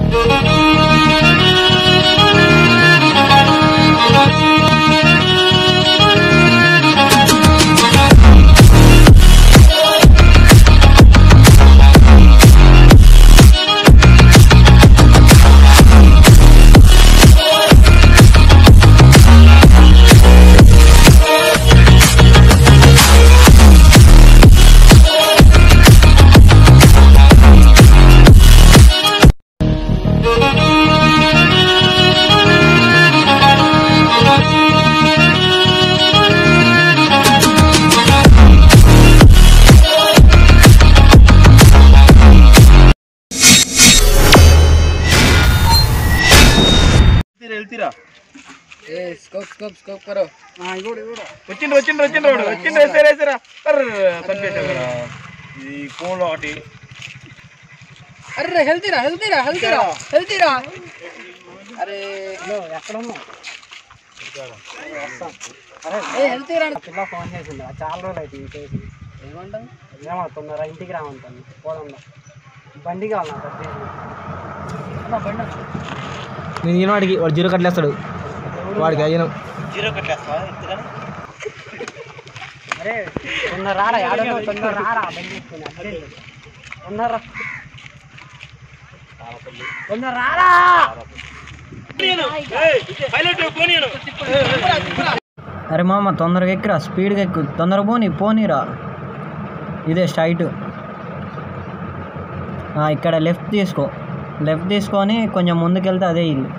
వెళ్తీరా ఏ scope scope scope కరో వచ్చిండ్రు వచ్చిండ్రు వచ్చిండ్రు వాడు. వచ్చిండ్రు వేసారా వేసారా చంపేశారు ఇది ఫోన్లో ఒకటి అరే హెల్తీరా హెల్తీరా హెల్తీరా హెల్తీరా అరే ఎక్కడ ఉన్నావు ఏ హెల్తీరా పిల్ల ఫోన్ చేసింది చాలా రోజులు అయితే ఈ చేసి ఏమంటావు ఏమో తొందర ఇంటికి రామంటాను పోదాం బండి కావాలి నాకు అర్జెంట్గా. నేను ఈయన వాడికి వాడు జీరో కట్లేస్తాడు వాడికి అయ్యను జీరో కట్టేస్తావా ఇంతకని అరే తొందర రారా యాడో తొందర రారా బండి తీసుకుని అర్జెంట్ తొందర రా. తొందర రారా పైలట్ పోనీయను అరే మామ తొందరగా ఎక్కిరా స్పీడ్గా ఎక్కు తొందరగా పోనీ పోనీరా ఇదే స్ట్రైట్ ఇక్కడ లెఫ్ట్ తీసుకో లెఫ్ట్ తీసుకొని కొంచెం ముందుకెళ్తే అదే ఇల్లు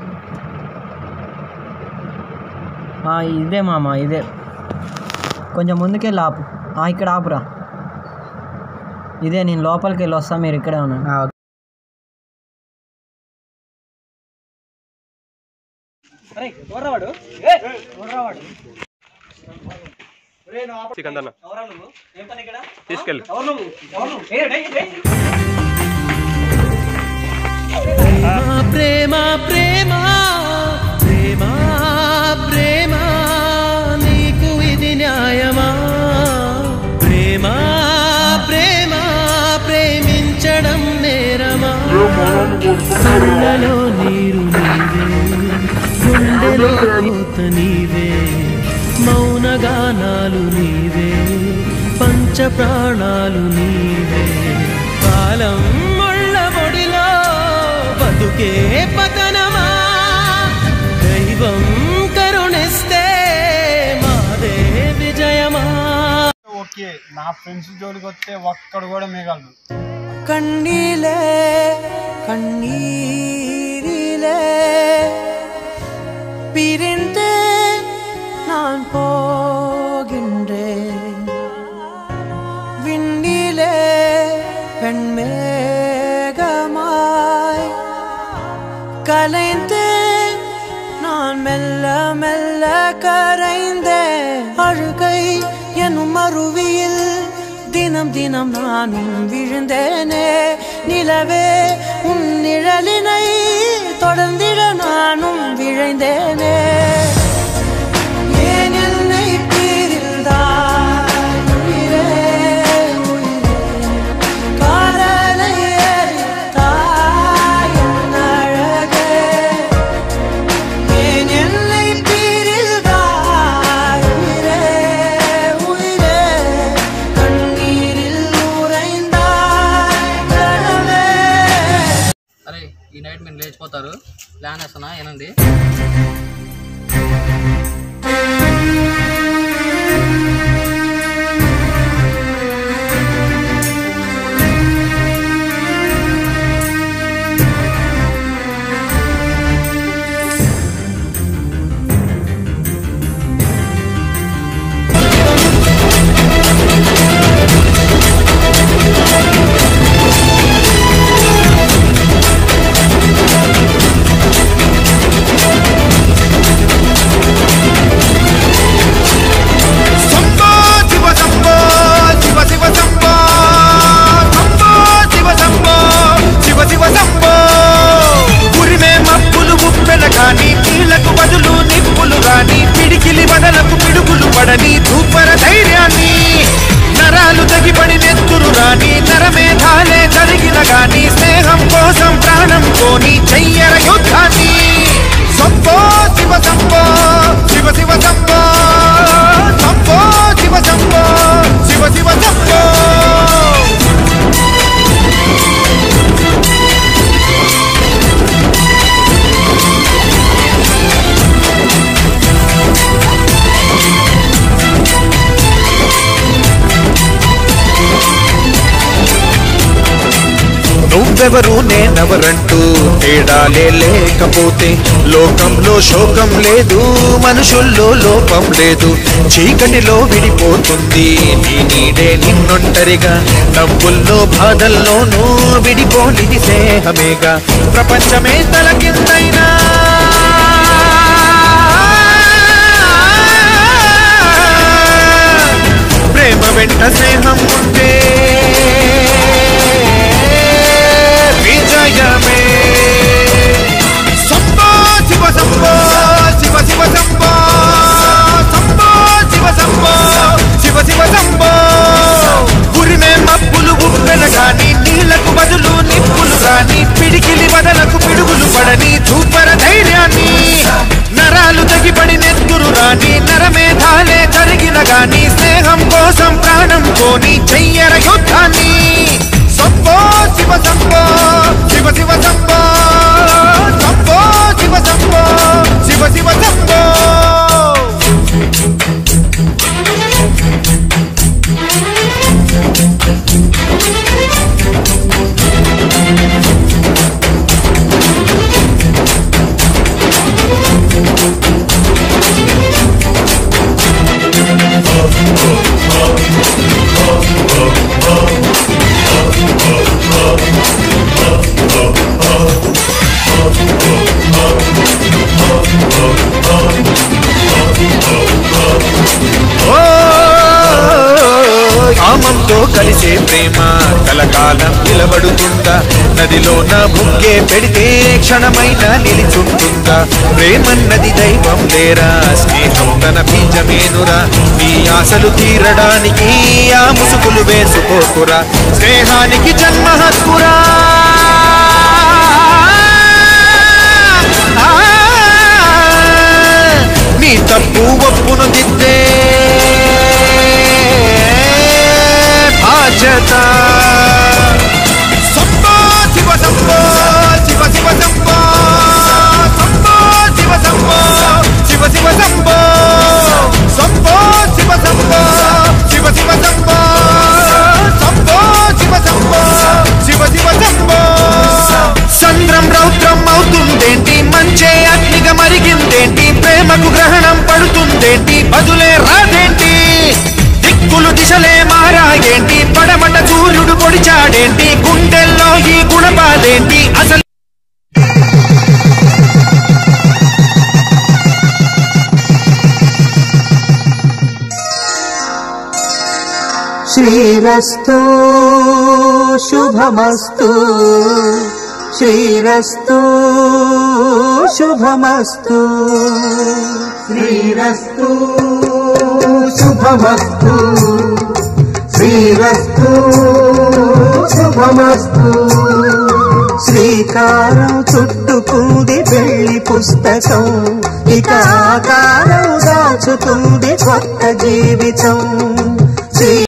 ఆ, ఇదే మామ ఇదే కొంచెం ముందుకెళ్ళి ఆపు ఆ, ఇక్కడ ఆపురా ఇదే నేను లోపలికి వెళ్ళి వస్తా మీరు ఇక్కడే ఉన్నాను సికందన్న తీసుకెళ్ళి ప్రేమ ప్రేమ ప్రేమ ప్రేమ నీకు ఇది న్యాయమా ప్రేమ ప్రేమ ప్రేమించడం నేరమా కళ్ళలో నీరు నీవే గుండెలో కోత నీవే మౌనగానాలు నీవే పంచ ప్రాణాలు నీవే కాలం ముళ్ళ ఒడిలో బతుకే పతనమా దైవం కరుణిస్తే మాదే విజయమా ఓకే నా ఫ్రెండ్స్ జోలికి వస్తే ఒక్కడు కూడా మిగలదు கண்ணிலே கண்ணீரிலே பிரிந்தே நான் போகின்றேன் விண்ணிலே வெண்மேகமாய் கலைந்தேன் நான் மெல்ல மெல்ல கரைந்தேன் அழுகை எனும் அருவியில் தினம் தினம் நானும் விழுந்தேனே நிலவே உன் நிழலினை தொடர்ந்திட நானும் விழைந்தேனே ஏன் என்னை பிரிந்தாய் உயிரே, உயிரே? காதலை எரித்தாய் என் அழகே. ஏன் என்னை பிரிந்தாய் உயிரே, உயிரே? கண்ணீரில் உறைந்தாய் கனவே. అరే ఈ నైట్ మీరు లేచిపోతారు ప్లాన్ వేస్తున్నా ఏనండి నీ నువ్వెవరు నేనెవరంటూ తేడాలే లేకపోతే లోకంలో శోకం లేదు మనుషుల్లో లోపం లేదు చీకటిలో విడిపోతుంది నీ నీడే నిన్నొంటరిగా నవ్వుల్లో బాధల్లోనూ విడిపోనిది స్నేహమేగా ప్రపంచమే తలకిందైనా ప్రేమ వెంట స్నేహం ఉంటే విజయమే సంబో శివ సంబో శివ శివ సంబో సంబో శివ సంబో శివ శివ సంబో ఉరిమే మబ్బులు ఉప్పెన గాని నీళ్లకు బదులు నిప్పులు గాని పిడికిలి వదలకు పిడుగులు పడని చూపర ధైర్యాన్ని నరాలు తెగిపడి నెత్తురు రాని నరమేధాలే జరిగిన గాని స్నేహం కోసం ప్రాణం కోని చెయ్యర యుద్ధాన్ని సంబో శివ సంబో శివ శివ సంబో సంబో శివ సంబో శివ శివ సంబో ఓ కామంతో కలిసే ప్రేమ కలకాలం నిలబడుతుందా నదిలోన ముగ్గే పెడితే క్షణమైన నిలిచుంటుందా ప్రేమన్నది దైవం లేరా స్నేహం తన బీజమేనురా నీ ఆశలు తీరడానికి ఆ ముసుగులు వేసుకోకురా స్నేహానికి జన్మ హక్కురా నీ తప్పు ఒప్పును దిద్దే బాధ్యత సంబో శివ సంబో శివ శివ సంబో సంబో శివ సంబో శివ శివ సంబో సంబో శివ సంబో శివ శివ సంబో సంబో శివ సంబో శివ శివ సంబో సంద్రం రౌద్రం అవుతుందేంటి మంచే అగ్నిగా మరిగిందేంటి ప్రేమకు గ్రహణం పడుతుందేంటి బదులే రాదేంటి దిక్కులు దిశలే మారాయేంటి పడమట సూర్యుడు పొడిచాడేంటి గుండెల్లో ఈ గుణపాదేంటి అసలు శ్రీరస్తు శుభమస్తు శ్రీరస్తు శుభమస్తు శ్రీరస్తు శుభమస్తు శ్రీరస్తు శుభమస్తు శ్రీకారం చుట్టుకుంది పెళ్లి పుస్తకం ఇక ఆకారం దాచుతుంది కొత్త జీవితం శ్రీ